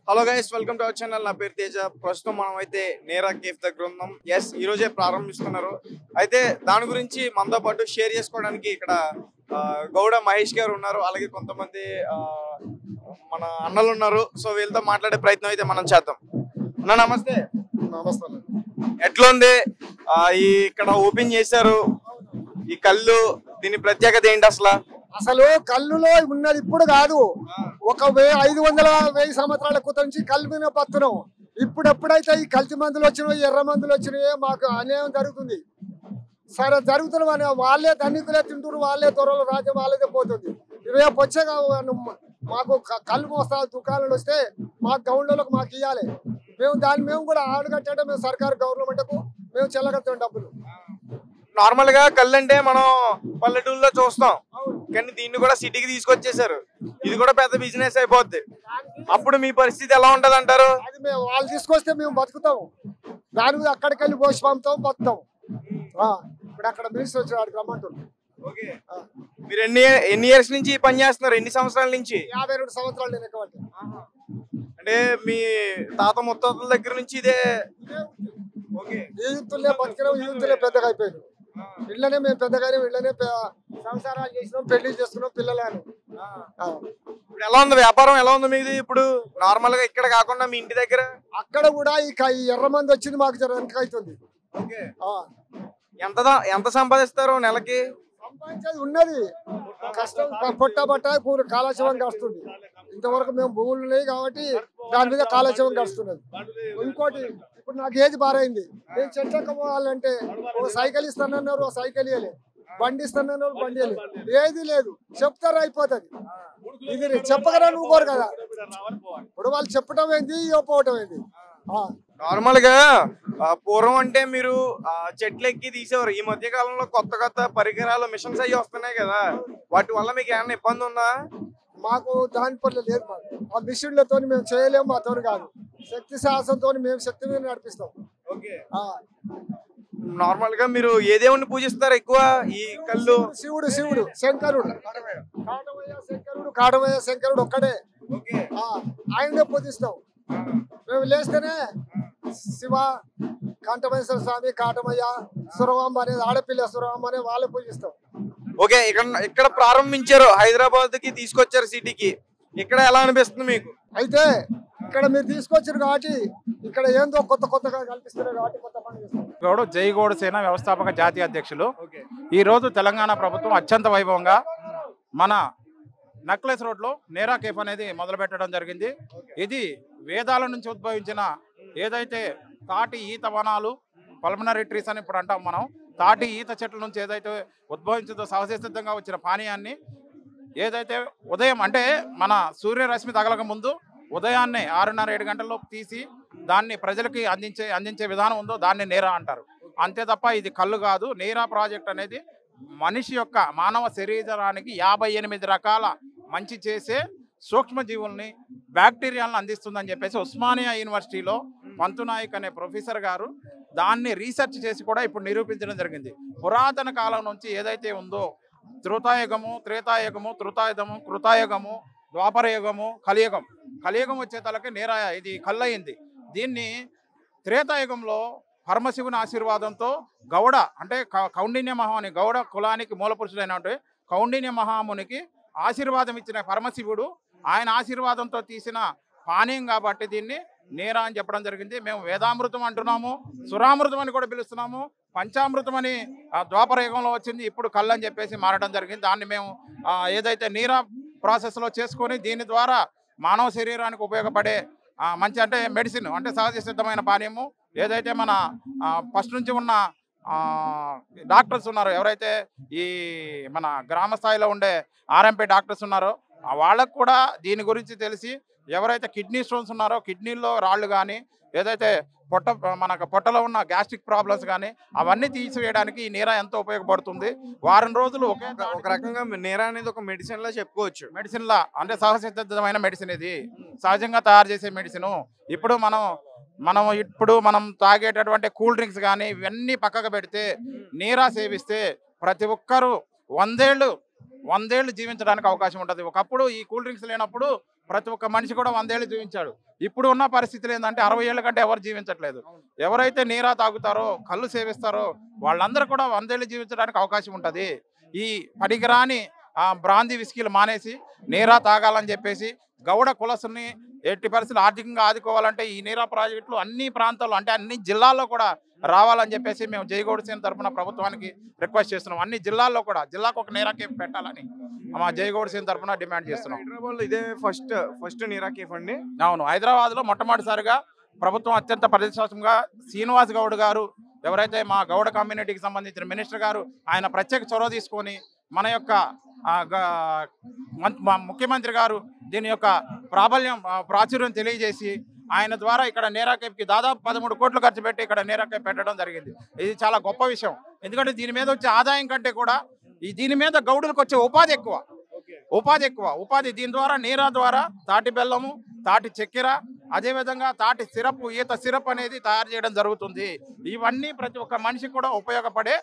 Hello guys welcome to our channel నా పేరు తేజ ప్రస్తుతం మనం అయితే నేరా కేఫ్ దగ్గర ఉన్నాం ఎస్ ఈ రోజే ప్రారంభిస్తున్నారు అయితే దాని గురించి మనతో పాటు షేర్ చేసుకోవడానికి ఇక్కడ ఆ, గౌడ మహేష్ గారు ఉన్నారు అలాగే కొంతమంది ఆ, మన అన్నలు ఉన్నారు సో వీళ్ళతో మాట్లాడే ప్రయత్నం అయితే మనం చేద్దాం అన్న నమస్తే నమస్తే ఎట్లా ఉంది ఆ, ఈ ఇక్కడ ఓపెన్ చేశారు ఈ కళ్ళు దీని ప్రత్యేకత ఏంటి అసలు అసలు కళ్ళులో ఉన్నది ఇప్పుడు కాదు ఒక వే- ఐదు వందల వెయ్యి సంవత్సరాల క్రితం నుంచి కళ్ళు మీద పత్తున్నాం ఇప్పుడు ఎప్పుడైతే ఈ కల్తీ మందులు వచ్చినాయో ఎర్ర మందులు వచ్చినాయో మాకు అన్యాయం జరుగుతుంది సరే జరుగుతున్న వాళ్ళే ధనికులే తింటున్నారు వాళ్ళే త్వరలో రాజ్యం వాళ్ళదే పోతుంది రేపు వచ్చే మాకు క- కళ్ళు మోస్తా దుకాణాలు వస్తే మా గౌండ్లకు మాకు ఇవ్వాలి మేము దాన్ని మేము కూడా ఆడగట్టడం మేము సర్కారు గవర్నమెంట్కు మేము చెల్లగలుగుతాం డబ్బులు నార్మల్ గా కళ్ళు అంటే మనం పల్లెటూరులో చూస్తాం కానీ దీన్ని కూడా సిటీకి తీసుకొచ్చేసారు ఇది కూడా పెద్ద బిజినెస్ అయిపోద్ది అప్పుడు మీ పరిస్థితి ఎలా ఉంటది అంటారు అది మేము వాళ్ళు తీసుకొస్తే మేము బతుకుతాము దాని మీద అక్కడికి వెళ్ళి పోసి పంపుతాం బతుకుతాం ఆ, ఇప్పుడు అక్కడ మినిస్టర్ వచ్చి వాడికి రమ్మంటున్నారు ఆ, మీరు ఎన్ని ఎన్ని ఇయర్స్ నుంచి ఈ పని చేస్తున్నారు ఎన్ని సంవత్సరాల నుంచి యాభై రెండు సంవత్సరాలు నేను ఎక్కువ అంటే మీ తాత ముత్తాతల దగ్గర నుంచి ఇదే ఓకే ఈదుతులే బతికినాం ఈదుతులే పెద్దగా అయిపోయారు ఇళ్ళనే మేము పెద్దగానే ఇళ్ళనే పె- సంసారాలు చేసినాం పెళ్లి చేసుకున్నాం పిల్లలని ఆ. ఇప్పుడు ఎలా ఉంది వ్యాపారం ఎలా ఉంది మీది ఇప్పుడు నార్మల్ గా ఇక్కడ కాకుండా మీ ఇంటి దగ్గర అక్కడ కూడా ఈ క- ఈ ఎర్ర మంది వచ్చింది మాకు జర వెనక అవుతుంది ఓకే ఆ. ఎంత దా- ఎంత సంపాదిస్తారు నెలకి సంపాదించేది ఉన్నది కష్టం ప- పొట్ట పట్ట కూర కాలక్షేమం గడుస్తుంది ఇంతవరకు మేము భూములు ఉన్నాయి కాబట్టి దాని మీద కాలక్షేమం గడుస్తున్నది ఇంకోటి ఇప్పుడు నాకు ఏది బారైంది నేను చెట్లకు పోవాలంటే ఒక సైకిల్ ఇస్తానన్నారు ఒక సైకిల్ ఇవ్వలేదు బండి ఇస్తానన్నారు బండి ఇవ్వలేదు ఏది లేదు చెప్తారు అయిపోతుంది ఇది రే- చెప్పగరా నువ్వు కోరు కదా ఇప్పుడు వాళ్ళు చెప్పటం ఏంది ఇవ్వకపోవటం ఏంది ఆ. నార్మల్ గా ఆ, పూర్వం అంటే మీరు ఆ, చెట్లు ఎక్కి తీసేవారు ఈ మధ్య కాలంలో కొత్త కొత్త పరికరాలు మిషన్స్ అయ్యి వస్తున్నాయి కదా వాటి వల్ల మీకు ఏమైనా ఇబ్బంది ఉందా మాకు దాని పట్ల లేదు మాకు ఆ మిషన్లతో మేము చేయలేము మాతో కాదు శక్తి సాహసంతో మేము శక్తి మీద నడిపిస్తాం ఓకే ఆ. నార్మల్ గా మీరు ఏ దేవుణ్ణి పూజిస్తారు ఎక్కువ ఈ కళ్ళు శివుడు శివుడు శంకరుడు కాటమయ్య శంకరుడు కాటమయ్య శంకరుడు ఒక్కడే ఓకే ఆ, ఆయననే పూజిస్తాం మేము లేస్తేనే శివ కాంటమేశ్వర స్వామి కాటమయ్య సురవాంబ అనేది ఆడపిల్ల సురవాంబ అనే వాళ్ళే పూజిస్తాం ఓకే ఇక్కడ ఇక్కడ ప్రారంభించారు హైదరాబాద్ కి తీసుకొచ్చారు సిటీకి ఇక్కడ ఎలా అనిపిస్తుంది మీకు అయితే ఇక్కడ మీరు తీసుకొచ్చారు కాబట్టి ఇక్కడ ఏందో కొత్త కొత్తగా కల్పిస్తున్నారు కాబట్టి కొత్త పని చేస్తాం గౌడు జై గౌడ సేన వ్యవస్థాపక జాతీయ అధ్యక్షులు ఓకే ఈ రోజు తెలంగాణ ప్రభుత్వం అత్యంత వైభవంగా మన నక్లెస్ రోడ్లో నేరా కేఫ్ అనేది మొదలు పెట్టడం జరిగింది ఇది వేదాల నుంచి ఉద్భవించిన ఏదైతే తాటి ఈత వనాలు పల్మనరీ ట్రీస్ అని ఇప్పుడు అంటాం మనం తాటి ఈత చెట్ల నుంచి ఏదైతే ఉద్భవించిందో సహజసిద్ధంగా వచ్చిన పానీయాన్ని ఏదైతే ఉదయం అంటే మన సూర్యరశ్మి తగలక ముందు ఉదయాన్నే ఆరున్నర ఏడు గంటల్లోపు తీసి దాన్ని ప్రజలకి అందించే అందించే విధానం ఉందో దాన్ని నేరా అంటారు అంతే తప్ప ఇది కళ్ళు కాదు నేరా ప్రాజెక్ట్ అనేది మనిషి యొక్క మానవ శరీరానికి యాభై ఎనిమిది రకాల మంచి చేసే సూక్ష్మజీవుల్ని బ్యాక్టీరియాలను అందిస్తుందని చెప్పేసి ఉస్మానియా యూనివర్సిటీలో పంతునాయక్ అనే ప్రొఫెసర్ గారు దాన్ని రీసెర్చ్ చేసి కూడా ఇప్పుడు నిరూపించడం జరిగింది పురాతన కాలం నుంచి ఏదైతే ఉందో త్రుతాయుగము త్రేతాయుగము త్రుతాయుధము కృతాయుగము ద్వాపరయుగము కలియుగం కలియుగం వచ్చే తలకి నేరా ఇది కల్లయింది దీన్ని త్రేతాయుగంలో పరమశివుని ఆశీర్వాదంతో గౌడ అంటే క- కౌండిన్య మహాముని గౌడ కులానికి మూలపురుషుడైనటువంటి కౌండిన్య మహామునికి ఆశీర్వాదం ఇచ్చిన పరమశివుడు ఆయన ఆశీర్వాదంతో తీసిన పానీయం కాబట్టి దీన్ని నేరా అని చెప్పడం జరిగింది మేము వేదామృతం అంటున్నాము సురామృతం అని కూడా పిలుస్తున్నాము పంచామృతం అని ఆ, ద్వాపర యుగంలో వచ్చింది ఇప్పుడు కళ్ళు అని చెప్పేసి మారడం జరిగింది దాన్ని మేము ఆ, ఏదైతే నీరా ప్రాసెస్లో చేసుకొని దీని ద్వారా మానవ శరీరానికి ఉపయోగపడే ఆ, మంచి అంటే మెడిసిన్ అంటే సహజ సిద్ధమైన పానీయము ఏదైతే మన ఫస్ట్ నుంచి ఉన్న ఆ, డాక్టర్స్ ఉన్నారు ఎవరైతే ఈ మన గ్రామ స్థాయిలో ఉండే ఆర్ఎంపీ డాక్టర్స్ ఉన్నారో ఆ వాళ్ళకు కూడా దీని గురించి తెలిసి ఎవరైతే కిడ్నీ స్టోన్స్ ఉన్నారో కిడ్నీలో రాళ్ళు కానీ ఏదైతే పొట్ట మనకు పొట్టలో ఉన్న గ్యాస్ట్రిక్ ప్రాబ్లమ్స్ కానీ అవన్నీ తీసివేయడానికి ఈ నీర ఎంతో ఉపయోగపడుతుంది వారం రోజులు ఒకే ఒక- ఒక రకంగా నేరా అనేది ఒక మెడిసిన్ లా చెప్పుకోవచ్చు మెడిసిన్ లా అంటే సహజసిద్ధమైన మెడిసిన్ ఇది సహజంగా తయారు చేసే మెడిసిన్ ఇప్పుడు మనం మనం ఇప్పుడు మనం తాగేటటువంటి కూల్ డ్రింక్స్ కానీ ఇవన్నీ పక్కకు పెడితే నీరా సేవిస్తే ప్రతి ఒక్కరూ వందేళ్ళు వందేళ్ళు జీవించడానికి అవకాశం ఉంటుంది ఒకప్పుడు ఈ కూల్ డ్రింక్స్ లేనప్పుడు ప్రతి ఒక్క మనిషి కూడా వందేళ్ళు జీవించాడు ఇప్పుడు ఉన్న పరిస్థితులు ఏంటంటే అరవై ఏళ్ళ కంటే ఎవరు జీవించట్లేదు ఎవరైతే నీరా తాగుతారో కళ్ళు సేవిస్తారో వాళ్ళందరూ కూడా వందేళ్ళు జీవించడానికి అవకాశం ఉంటుంది ఈ పనికిరాని ఆ, బ్రాందీ విస్కీలు మానేసి నీరా తాగాలని చెప్పేసి గౌడ కులసుని ఎట్టి పరిస్థితులు ఆర్థికంగా ఆదుకోవాలంటే ఈ నీరా ప్రాజెక్టులు అన్ని ప్రాంతాల్లో అంటే అన్ని జిల్లాల్లో కూడా రావాలని చెప్పేసి మేము జయగౌడ సేన తరపున ప్రభుత్వానికి రిక్వెస్ట్ చేస్తున్నాం అన్ని జిల్లాల్లో కూడా జిల్లాకు ఒక నీరా కేఫ్ పెట్టాలని మా జయగౌడ సేన తరపున డిమాండ్ చేస్తున్నాం హైదరాబాద్ లో ఇదే ఫస్ట్ ఫస్ట్ నీరా కేఫ్ అండి అవును హైదరాబాద్లో మొట్టమొదటిసారిగా ప్రభుత్వం అత్యంత ప్రతిష్టాత్మకంగా శ్రీనివాస్ గౌడ్ గారు ఎవరైతే మా గౌడ కమ్యూనిటీకి సంబంధించిన మినిస్టర్ గారు ఆయన ప్రత్యేక చొరవ తీసుకొని మన యొక్క ఆ, గ- మం- మా ముఖ్యమంత్రి గారు దీని యొక్క ప్రాబల్యం ఆ, ప్రాచుర్యం తెలియజేసి ఆయన ద్వారా ఇక్కడ నేరా కేఫ్కి దాదాపు పదమూడు కోట్లు ఖర్చు పెట్టి ఇక్కడ నేరా కేఫ్ పెట్టడం జరిగింది ఇది చాలా గొప్ప విషయం ఎందుకంటే దీని మీద వచ్చే ఆదాయం కంటే కూడా ఈ దీని మీద గౌడులకు వచ్చే ఉపాధి ఎక్కువ ఉపాధి ఎక్కువ ఉపాధి దీని ద్వారా నీరా ద్వారా తాటి బెల్లము తాటి చక్కెర అదేవిధంగా తాటి సిరప్ ఈత సిరప్ అనేది తయారు చేయడం జరుగుతుంది ఇవన్నీ ప్రతి ఒక్క మనిషికి కూడా ఉపయోగపడే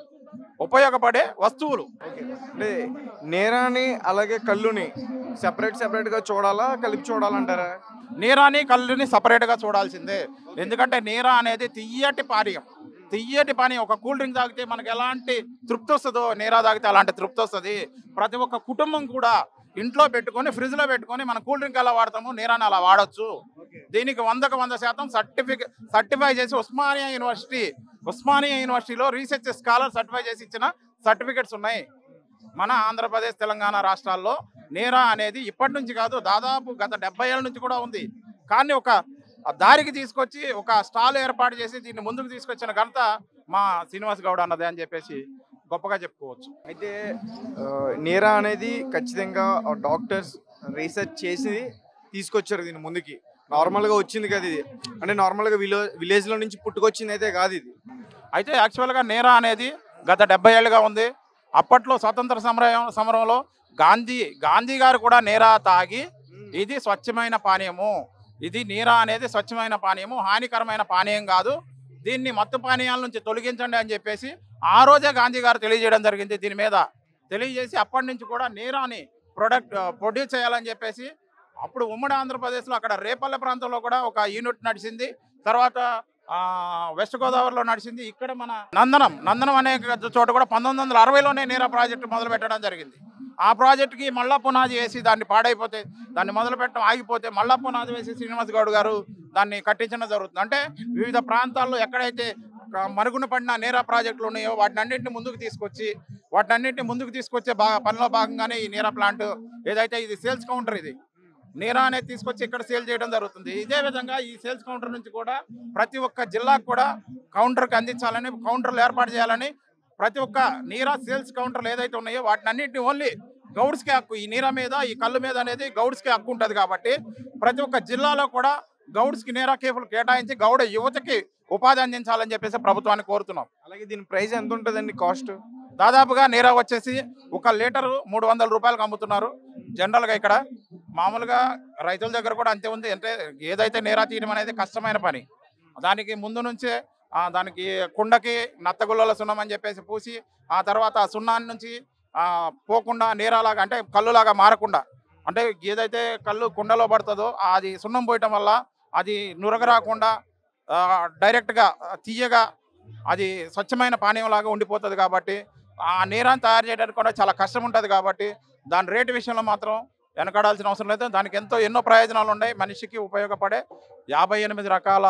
ఉపయోగపడే వస్తువులు అంటే నేరాని అలాగే కళ్ళుని సెపరేట్ సెపరేట్ గా చూడాలా కలిపి చూడాలంటారా నీరాని కళ్ళుని సపరేట్గా చూడాల్సిందే ఎందుకంటే నీరా అనేది తీయటి పానీయం తీయటి పానీయం ఒక కూల్ డ్రింక్ తాగితే మనకి ఎలాంటి తృప్తి వస్తుందో నీరా తాగితే అలాంటి తృప్తి వస్తుంది ప్రతి ఒక్క కుటుంబం కూడా ఇంట్లో పెట్టుకొని ఫ్రిడ్జ్లో పెట్టుకొని మన కూల్ డ్రింక్ ఎలా వాడతామో నీరాని అలా వాడొచ్చు దీనికి వందకు వంద శాతం సర్టిఫికేట్ సర్టిఫై చేసి ఉస్మానియా యూనివర్సిటీ ఉస్మానియా యూనివర్సిటీలో రీసెర్చ్ స్కాలర్ సర్టిఫై చేసి ఇచ్చిన సర్టిఫికెట్స్ ఉన్నాయి మన ఆంధ్రప్రదేశ్ తెలంగాణ రాష్ట్రాల్లో నీరా అనేది ఇప్పటి నుంచి కాదు దాదాపు గత డెబ్బై ఏళ్ళ నుంచి కూడా ఉంది కానీ ఒక దారికి తీసుకొచ్చి ఒక స్టాల్ ఏర్పాటు చేసి దీన్ని ముందుకు తీసుకొచ్చిన ఘనత మా శ్రీనివాస్ గౌడ్ అన్నదే అని చెప్పేసి గొప్పగా చెప్పుకోవచ్చు అయితే ఆ, నీరా అనేది ఖచ్చితంగా డాక్టర్స్ రీసెర్చ్ చేసి తీసుకొచ్చారు దీని ముందుకి నార్మల్ గా వచ్చింది కదా ఇది అంటే నార్మల్ గా విలో విలేజ్ లో నుంచి పుట్టుకొచ్చింది అయితే కాదు ఇది అయితే యాక్చువల్గా నేరా అనేది గత డెబ్బై ఏళ్ళుగా ఉంది అప్పట్లో స్వతంత్ర సమరం సమరంలో గాంధీ గాంధీ గారు కూడా నేరా తాగి ఇది స్వచ్ఛమైన పానీయము ఇది నీరా అనేది స్వచ్ఛమైన పానీయము హానికరమైన పానీయం కాదు దీన్ని మత్తు పానీయాల నుంచి తొలగించండి అని చెప్పేసి ఆ రోజే గాంధీ గారు తెలియజేయడం జరిగింది దీని మీద తెలియజేసి అప్పటి నుంచి కూడా నీరాని ప్రొడక్ట్ ప్రొడ్యూస్ చేయాలని చెప్పేసి అప్పుడు ఉమ్మడి ఆంధ్రప్రదేశ్లో అక్కడ రేపల్లె ప్రాంతంలో కూడా ఒక యూనిట్ నడిచింది తర్వాత ఆ, వెస్ట్ గోదావరిలో నడిచింది ఇక్కడ మన నందనం నందనం అనే చోట కూడా పంతొమ్మిది వందల అరవైలోనే నీరా ప్రాజెక్టు మొదలు పెట్టడం జరిగింది ఆ ప్రాజెక్టుకి మళ్ళా పునాది వేసి దాన్ని పాడైపోతే దాన్ని మొదలు పెట్టడం ఆగిపోతే మళ్ళా పునాది వేసి శ్రీనివాస్ గౌడ్ గారు దాన్ని కట్టించడం జరుగుతుంది అంటే వివిధ ప్రాంతాల్లో ఎక్కడైతే ఒక మరుగున పడిన నీరా ప్రాజెక్టులు ఉన్నాయో వాటిని అన్నింటిని ముందుకు తీసుకొచ్చి వాటిని అన్నింటిని ముందుకు తీసుకొచ్చే బా పనిలో భాగంగానే ఈ నీరా ప్లాంట్ ఏదైతే ఇది సేల్స్ కౌంటర్ ఇది నీరా అనేది తీసుకొచ్చి ఇక్కడ సేల్ చేయడం జరుగుతుంది ఇదే విధంగా ఈ సేల్స్ కౌంటర్ నుంచి కూడా ప్రతి ఒక్క జిల్లాకు కూడా కౌంటర్కి అందించాలని కౌంటర్లు ఏర్పాటు చేయాలని ప్రతి ఒక్క నీరా సేల్స్ కౌంటర్లు ఏదైతే ఉన్నాయో వాటిని అన్నింటినీ ఓన్లీ గౌడ్స్కే హక్కు ఈ నీరా మీద ఈ కళ్ళు మీద అనేది గౌడ్స్కే హక్కు ఉంటుంది కాబట్టి ప్రతి ఒక్క జిల్లాలో కూడా గౌడ్స్కి నీరా కేఫ్లు కేటాయించి గౌడ యువతకి ఉపాధి అందించాలని చెప్పేసి ప్రభుత్వాన్ని కోరుతున్నాం అలాగే దీని ప్రైస్ ఎంత ఉంటుందండి కాస్ట్ దాదాపుగా నీరా వచ్చేసి ఒక లీటరు మూడు వందల రూపాయలకు అమ్ముతున్నారు జనరల్గా ఇక్కడ మామూలుగా రైతుల దగ్గర కూడా అంతే ఉంది అంటే ఏదైతే నీరా తీయడం అనేది కష్టమైన పని దానికి ముందు నుంచే ఆ, దానికి కుండకి నత్తగుళ్ళల సున్నం అని చెప్పేసి పూసి ఆ తర్వాత ఆ సున్నాన్ని నుంచి ఆ, పోకుండా నీరాలాగా అంటే కళ్ళులాగా మారకుండా అంటే ఏదైతే కళ్ళు కుండలో పడుతుందో అది సున్నం పోయటం వల్ల అది నురగ రాకుండా ఆ, డైరెక్ట్గా తీయగా అది స్వచ్ఛమైన పానీయం లాగా ఉండిపోతుంది కాబట్టి ఆ నీరాన్ని తయారు చేయడానికి కూడా చాలా కష్టం ఉంటుంది కాబట్టి దాని రేటు విషయంలో మాత్రం వెనకాడాల్సిన అవసరం లేదు దానికి ఎంతో ఎన్నో ప్రయోజనాలు ఉన్నాయి మనిషికి ఉపయోగపడే యాభై ఎనిమిది రకాల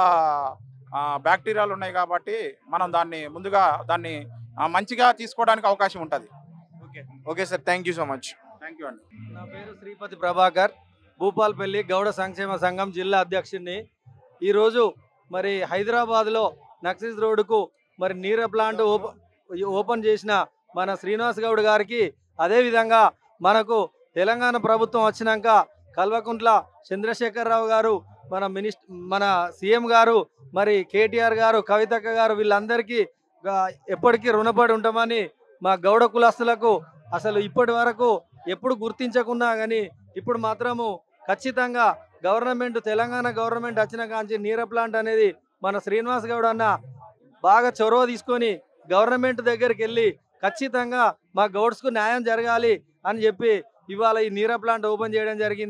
ఆ, బ్యాక్టీరియాలు ఉన్నాయి కాబట్టి మనం దాన్ని ముందుగా దాన్ని ఆ, మంచిగా తీసుకోవడానికి అవకాశం ఉంటుంది okay okay sir thank you so much thank you అండి నా పేరు శ్రీపతి ప్రభాకర్ భూపాల్పల్లి గౌడ సంక్షేమ సంఘం జిల్లా అధ్యక్షుడిని ఈరోజు మరి హైదరాబాద్లో నక్సిస్ రోడ్డుకు మరి నీర ప్లాంట్ ఓప ఓపెన్ చేసిన మన శ్రీనివాస్ గౌడ్ గారికి అదేవిధంగా మనకు తెలంగాణ ప్రభుత్వం వచ్చినాక కల్వకుంట్ల చంద్రశేఖరరావు గారు మన మినిస్ మన సీఎం గారు మరి కేటీఆర్ గారు కవితక్క గారు వీళ్ళందరికీ గా- ఎప్పటికీ రుణపడి ఉంటామని మా గౌడ కులస్తులకు అసలు ఇప్పటి వరకు ఎప్పుడు గుర్తించకున్నా కానీ ఇప్పుడు మాత్రము ఖచ్చితంగా గవర్నమెంట్ తెలంగాణ గవర్నమెంట్ వచ్చిన కాంచి నీర ప్లాంట్ అనేది మన శ్రీనివాస్ గౌడ్ అన్న బాగా చొరవ తీసుకొని గవర్నమెంట్ దగ్గరికి వెళ్ళి ఖచ్చితంగా మా గౌడ్స్కు న్యాయం జరగాలి అని చెప్పి ఇవాళ ఈ నీర ప్లాంట్ ఓపెన్ చేయడం జరిగింది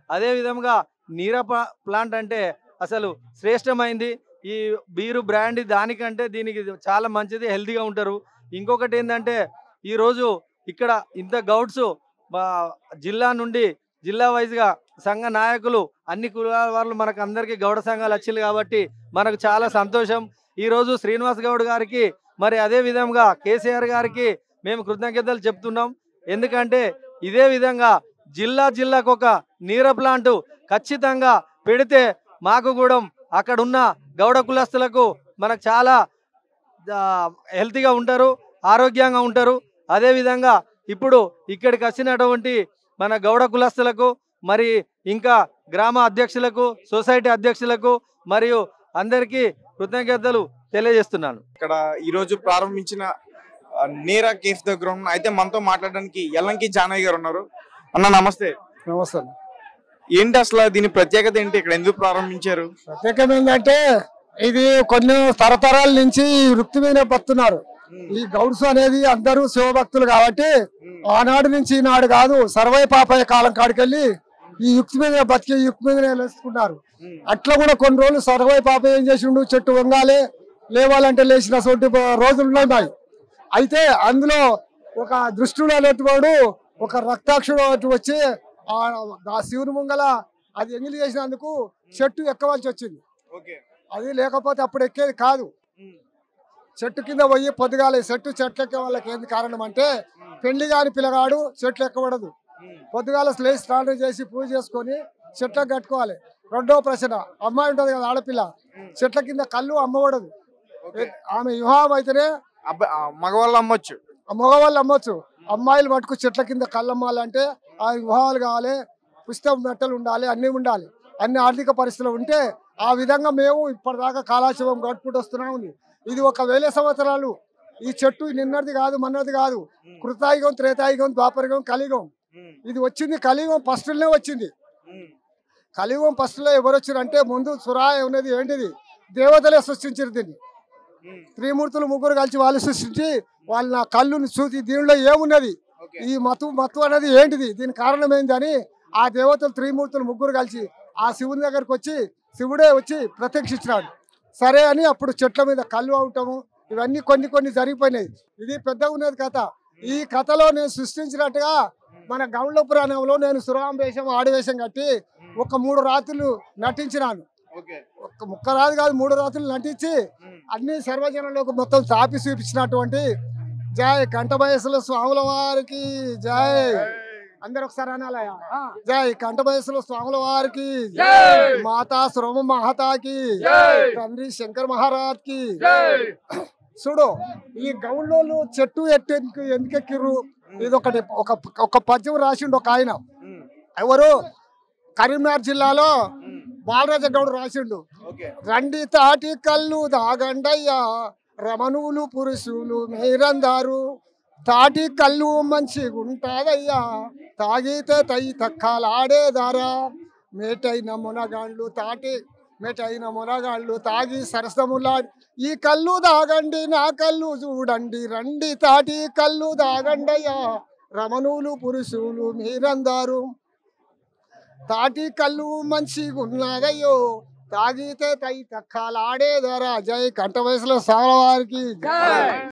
అదే విధంగా నీర ప్లా- ప్లాంట్ అంటే అసలు శ్రేష్టమైంది ఈ బీరు బ్రాండ్ దానికంటే దీనికి ఇది చాలా మంచిది హెల్తీగా ఉంటారు ఇంకొకటి ఏంటంటే ఈరోజు ఇక్కడ ఇంత గౌడ్స్ జిల్లా నుండి జిల్లా వైజ్గా సంఘ నాయకులు అన్ని కులాల వాళ్ళు మనకు అందరికీ గౌడ సంఘాలు వచ్చింది కాబట్టి మనకు చాలా సంతోషం ఈరోజు శ్రీనివాస్ గౌడ్ గారికి మరి అదే విధంగా కేసీఆర్ గారికి మేము కృతజ్ఞతలు చెప్తున్నాం ఎందుకంటే ఇదే విధంగా జిల్లా జిల్లాకు ఒక నీర ప్లాంట్ ఖచ్చితంగా పెడితే మాకు కూడా అక్కడ ఉన్న గౌడ కులస్తులకు మనకు చాలా ఆ, హెల్తీగా ఉంటారు ఆరోగ్యంగా ఉంటారు అదే విధంగా ఇప్పుడు ఇక్కడికి వచ్చినటువంటి మన గౌడ కులస్తులకు మరి ఇంకా గ్రామ అధ్యక్షులకు సొసైటీ అధ్యక్షులకు మరియు అందరికీ కృతజ్ఞతలు తెలియజేస్తున్నాను ఇక్కడ ఈ రోజు ప్రారంభించిన ఆ, నీరా కేఫ్ దగ్గర ఉన్న అయితే మనతో మాట్లాడడానికి ఎల్లంకి జానయ్య గారు ఉన్నారు అన్న నమస్తే నమస్తే ఏంటి అసలు దీని ప్రత్యేకత ఏంటి ఇక్కడ ఎందుకు ప్రారంభించారు ప్రత్యేకం ఏంటంటే ఇది కొన్ని తరతరాల నుంచి ఈ వృత్తి మీద బతున్నారు ఈ గౌడ్స్ అనేది అందరూ శివభక్తులు కాబట్టి ఆనాడు నుంచి ఈనాడు కాదు సర్వై పాపయ్య కాలం కాడికెళ్ళి ఈ యుక్తి మీద బతికి యుక్తి మీద లేసుకున్నారు అట్లా కూడా కొన్ని రోజులు సర్వై పాపయ్య ఏం చేసిండు చెట్టు వంగాలి లేవాలంటే లేచిన సొంటి రోజులు ఉన్నాయి అయితే అందులో ఒక దృష్టిలో అనేటివాడు ఒక రక్తాక్షుడు అటు వచ్చి ఆ ఆ శివుని ముంగల అది ఎంగిలి చేసినందుకు చెట్టు ఎక్కవలసి వచ్చింది ఓకే అది లేకపోతే అప్పుడు ఎక్కేది కాదు చెట్టు కింద పోయి పొద్దుగాలి చెట్టు చెట్లు ఎక్కే వాళ్ళకి ఏంది కారణం అంటే పెళ్లి కాని పిల్లగాడు చెట్లు ఎక్కకూడదు పొద్దుగాల లేచి స్నానం చేసి పూజ చేసుకొని చెట్లకు కట్టుకోవాలి రెండో ప్రశ్న అమ్మాయి ఉంటది కదా ఆడపిల్ల చెట్ల కింద కళ్ళు అమ్మకూడదు ఆమె వివాహం అయితేనే అబ్బాయి ఆ, మగవాళ్ళు అమ్మొచ్చు ఆ మగవాళ్ళు అమ్మొచ్చు అమ్మాయిలు మటుకు చెట్ల కింద కళ్ళు అమ్మాలంటే ఆ వివాహాలు కావాలి పుస్తకం మెట్టలు ఉండాలి అన్నీ ఉండాలి అన్ని ఆర్థిక పరిస్థితులు ఉంటే ఆ విధంగా మేము ఇప్పటిదాకా కాలాశివం గడుపుకుంటూ వస్తున్నాం ఉంది ఇది ఒక వేల సంవత్సరాలు ఈ చెట్టు నిన్నది కాదు మన్నది కాదు కృతాయుగం త్రేతాయుగం ద్వాపరయుగం కలియుగం ఇది వచ్చింది కలియుగం ఫస్ట్లోనే వచ్చింది కలియుగం ఫస్ట్లో ఎవరు వచ్చారంటే ముందు సురాయ ఉన్నది ఏంటిది దేవతలే సృష్టించారు దీన్ని త్రిమూర్తులు ముగ్గురు కలిసి వాళ్ళు సృష్టించి వాళ్ళ నా కళ్ళుని చూసి దీనిలో ఏమున్నది ఈ మతు మత్తు అనేది ఏంటిది దీని కారణం ఏందని ఆ దేవతలు త్రిమూర్తులు ముగ్గురు కలిసి ఆ శివుని దగ్గరకు వచ్చి శివుడే వచ్చి ప్రత్యక్షించినాడు సరే అని అప్పుడు చెట్ల మీద కళ్ళు అవటము ఇవన్నీ కొన్ని కొన్ని జరిగిపోయినాయి ఇది పెద్దగా ఉన్నది కథ ఈ కథలో నేను సృష్టించినట్టుగా మన గౌళ్ళ పురాణంలో నేను సురాం వేషం ఆడవేషం కట్టి ఒక మూడు రాత్రులు నటించినాను ఓకే ఒక్క ముక్క రాదు కాదు మూడు రాత్రులు నటించి అన్ని సర్వజనంలోకి మొత్తం తాపి చూపించినటువంటి జై కంఠమహేశ్వర స్వాముల వారికి జై అందరు ఒకసారి అనాలయ జై కంఠమహేశ్వర స్వాముల వారికి మాతా సురమ మహాతాకి తండ్రి శంకర్ మహారాజ్ కి చూడు ఈ గౌళ్ళోళ్ళు చెట్టు ఎట్టు ఎందుకు ఎందుకు ఎక్కిర్రు ఇది ఒకటి ఒక ఒక పద్యం రాసిండు ఒక ఆయన ఎవరు కరీంనగర్ జిల్లాలో బాలరాజ గౌడ్ రాసిండు ఓకే రండి తాటి కళ్ళు దాగండయ్యా రమణువులు పురుషులు మీరందారు తాటి కళ్ళు మంచిగుంటాదయ్యా తాగితే తై తక్కలాడేదారా మేటైన మునగాండ్లు తాటి మేటైన మునగాండ్లు తాగి సరసములా ఈ కళ్ళు దాగండి నా కళ్ళు చూడండి రండి తాటి కళ్ళు దాగండయ్యా రమణువులు పురుషులు మీరందారు తాటి కళ్ళు మంచిగున్నదయ్యో తాగితే తై తక్కలాడేదరా జై కంఠ వయసులో సాగవారికి